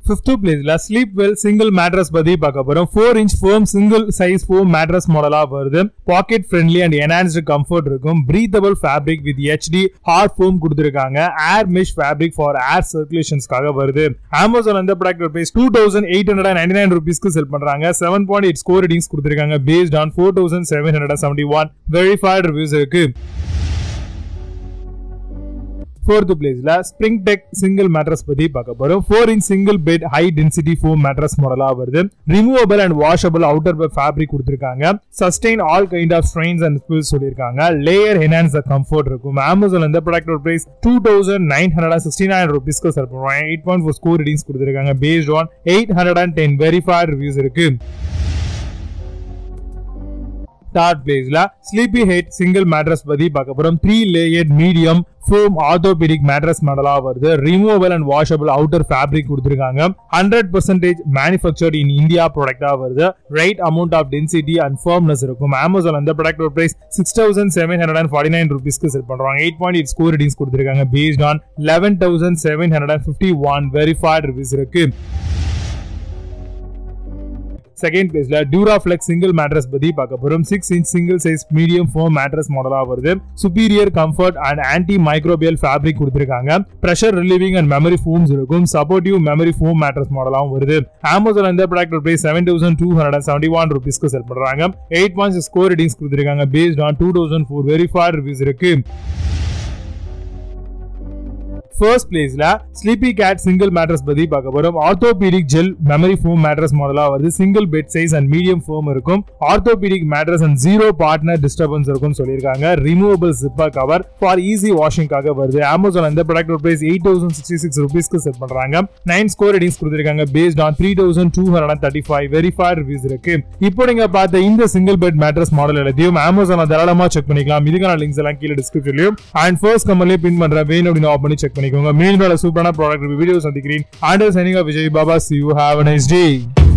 fifth பிளேஸ்ல sleep well single mattress பத்தி பார்க்க போறோம் four inch foam single size foam mattress மாடலா வருது pocket friendly and enhanced comfort இருக்கும் breathable fabric with HD hard foam கொடுத்துருக்காங்க air mesh fabric for air சர்க்குலேஷன்ஸ்க்காக வருது அமேசான் அந்த product price two thousand eight hundred ninety nine ருபீஸ்க்கு sell பண்றாங்க seven point eight score ratings கொடுத்துருக்காங்க based on four thousand seven hundred seventy one verified reviews இருக்கு fourth பிளேஸ்ல spring tech single mattress பத்தி பார்க்க போறோம் four inch single bed high density foam mattress மாடலா வருது removable and washable outer bed fabric கொடுத்துருக்காங்க sustain all kind of strains and spills சொல்லியிருக்காங்க layer enhance the comfort இருக்கும் அமேசான் இந்த product price two thousand nine hundred sixty nine ருபீஸ்க்கு sell பண்ணுவாங்க eight point four score readings கொடுத்துருக்காங்க based on eight hundred and ten verified reviews இருக்கு third பிளேஸ்ல sleepy head single mattress பத்தி பார்க்க போறோம் three layer medium foam orthopaedic mattress மாடலா வருது removable and washable outer fabric கொடுத்துருக்காங்க hundred percentage manufactured in India ப்ராடக்டா வருது right amount of density and firmness இருக்கும் அமேசான் அந்த product price six thousand seven hundred and forty nine ருபீஸ்க்கு sell பண்றாங்க eight point eight score ratings கொடுத்துருக்காங்க based on eleven thousand seven hundred and fifty one verified reviews இருக்கு second பிளேஸ்ல Duroflex single mattress பத்தி பார்க்க போறோம் six inch single size medium foam mattress மாடலா வருது superior comfort and anti microbial fabric கொடுத்துருக்காங்க pressure relieving and memory foams இருக்கும் supportive memory foam mattress மாடலாவும் வருது அமேசான் இந்த product price seven thousand two hundred seventy one ருபீஸ்க்கு sell பண்றாங்க eight point score ratings கொடுத்துருக்காங்க based on two thousand four verified reviews இருக்கு first பிளேஸ்ல sleepy cat single mattress பத்தி பார்க்க போறோம் orthopaedic gel memory foam mattress மாடலா வருது single bed size and medium foam இருக்கும் orthopaedic mattress and zero partner disturbance இருக்கும் சொல்லியிருக்காங்க removable zipper cover for easy வாஷிங்காக வருது அமேசான் இந்த product price eight thousand sixty six ருபீஸ்க்கு செட் பண்றாங்க நைன் ஸ்கோர் ரேட்டிங்ஸ் கொடுத்துருக்காங்க based on three thousand two hundred thirty five verified reviews இருக்கு இப்போ நீங்க பார்த்த இந்த சிங்கிள் பெட் மேட்ரஸ் மாடல் எல்லாத்தையும் அமேசான் தாராளமா செக் பண்ணிக்கலாம் இதுக்கான லிங்க்ஸ் எல்லாம் கீழே டிஸ்கிரிப்ஷன்லயும் அண்ட் ஃபர்ஸ்ட் கமெண்ட்லயே பின் பண்றேன் வேணும் அப்படின்னு ஆஃப் பண்ணி செக் பண்ணிக்கோங்க மீண்டும் சூப்பரான ப்ராடக்ட் வீடியோ சந்திக்கிறேன் ஆண்டர் signing Vijay Baba see you have nice day